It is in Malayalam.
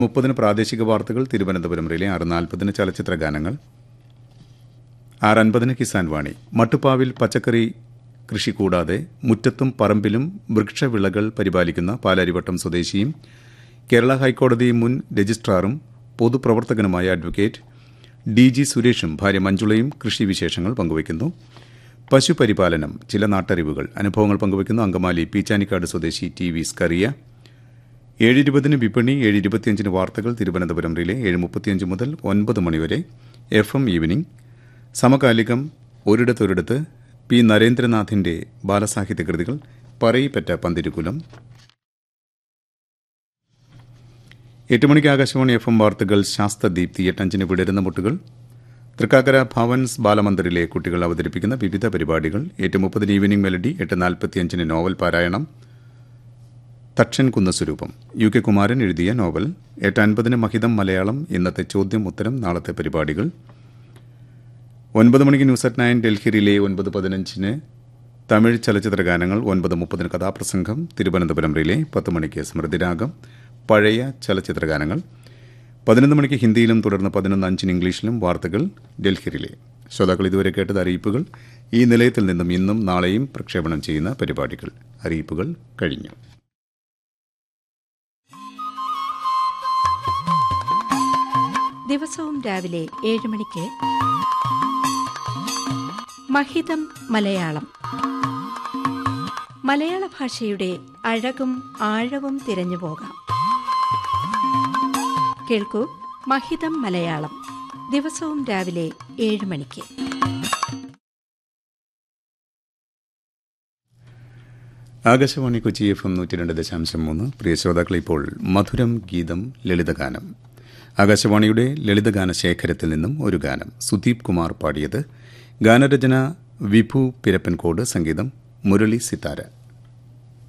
മുപ്പതിന് പ്രാദേശിക വാർത്തകൾ തിരുവനന്തപുരം റിലേ ആറ് നാൽപ്പതിന് ചലച്ചിത്ര ഗാനങ്ങൾ ആറ് അൻപതിന് കിസാൻ വാണി മട്ടുപ്പാവിൽ പച്ചക്കറി കൃഷി കൂടാതെ മുറ്റത്തും പറമ്പിലും വൃക്ഷവിളകൾ പരിപാലിക്കുന്ന പാലാരിവട്ടം സ്വദേശിയും കേരള ഹൈക്കോടതി മുൻ രജിസ്ട്രാറും പൊതുപ്രവർത്തകനുമായ അഡ്വക്കേറ്റ് ഡി ജി സുരേഷും ഭാര്യ മഞ്ജുളയും കൃഷി വിശേഷങ്ങൾ പങ്കുവയ്ക്കുന്നു പശുപരിപാലനം ചില നാട്ടറിവുകൾ അനുഭവങ്ങൾ പങ്കുവയ്ക്കുന്നു അങ്കമാലി പീച്ചാനിക്കാട് സ്വദേശി ടി വി സ്കറിയ ഏഴ് ഇരുപതിന് വിപണി ഏഴ് ഇരുപത്തിയഞ്ചിന് വാർത്തകൾ തിരുവനന്തപുരം റിലേ ഏഴ് മുപ്പത്തിയഞ്ച് മുതൽ ഒൻപത് മണിവരെ എഫ് എം ഈവനിംഗ് സമകാലികം ഒരിടത്തൊരിടത്ത് പി നരേന്ദ്രനാഥിന്റെ ബാലസാഹിത്യ കൃതികൾ പറയിപ്പറ്റ പന്തിരുകുലം എട്ട് മണിക്ക് ആകാശവാണി എഫ് എം വാർത്തകൾ ശാസ്ത്രദീപ്തി എട്ടഞ്ചിന് വിടരുന്ന മുട്ടുകൾ തൃക്കാക്കര ഭവൻസ് ബാലമന്ദിറിലെ കുട്ടികൾ അവതരിപ്പിക്കുന്ന വിവിധ പരിപാടികൾ എട്ട് മുപ്പതിന് ഈവനിംഗ് മെലഡി എട്ട് നാൽപ്പത്തിയഞ്ചിന് നോവൽ പാരായണം തക്ഷൻ കുന്നസ്വരൂപം യു കെ കുമാരൻ എഴുതിയ നോവൽ എട്ട് അൻപതിന് മഹിതം മലയാളം ഇന്നത്തെ ചോദ്യം ഉത്തരം നാളത്തെ പരിപാടികൾ ഒൻപത് മണിക്ക് ന്യൂസ് അറ്റ് നയൻ ഡൽഹിയിലെ ഒൻപത് പതിനഞ്ചിന് തമിഴ് ചലച്ചിത്ര ഗാനങ്ങൾ ഒൻപത് മുപ്പതിന് കഥാപ്രസംഗം തിരുവനന്തപുരം റിലേ പത്ത് മണിക്ക് സ്മൃതിരാഗം പഴയ ചലച്ചിത്ര ഗാനങ്ങൾ പതിനൊന്ന് മണിക്ക് ഹിന്ദിയിലും തുടർന്ന് പതിനൊന്ന് അഞ്ചിന് ഇംഗ്ലീഷിലും വാർത്തകൾ ഡൽഹി റിലേ ശ്രോതാക്കൾ ഇതുവരെ കേട്ടത് അറിയിപ്പുകൾ ഈ നിലയത്തിൽ നിന്നും ഇന്നും നാളെയും പ്രക്ഷേപണം ചെയ്യുന്ന പരിപാടികൾ അറിയിപ്പുകൾ കഴിഞ്ഞു ദിവസവും രാവിലെ ഏഴ് മണിക്ക് മഹിതം മലയാളം മലയാള ഭാഷയുടെ അഴകും ആഴവും തിരഞ്ഞു പോകാം കേൾക്കൂ മഹിതം മലയാളം ദിവസവും രാവിലെ ഏഴ് മണിക്ക് ആകാശവാണി കൊച്ചി എഫ് എം നൂറ്റി രണ്ട് ദശാംശം മൂന്ന് പ്രിയ ശ്രോതാക്കൾ ഇപ്പോൾ മധുരം ഗീതം ലളിതഗാനം ആകാശവാണിയുടെ ലളിതഗാന ശേഖരത്തിൽ നിന്നും ഒരു ഗാനം സുദീപ് കുമാർ പാടിയത് ഗാനരചന വിഭു പിരപ്പൻകോട് സംഗീതം മുരളി സിത്താര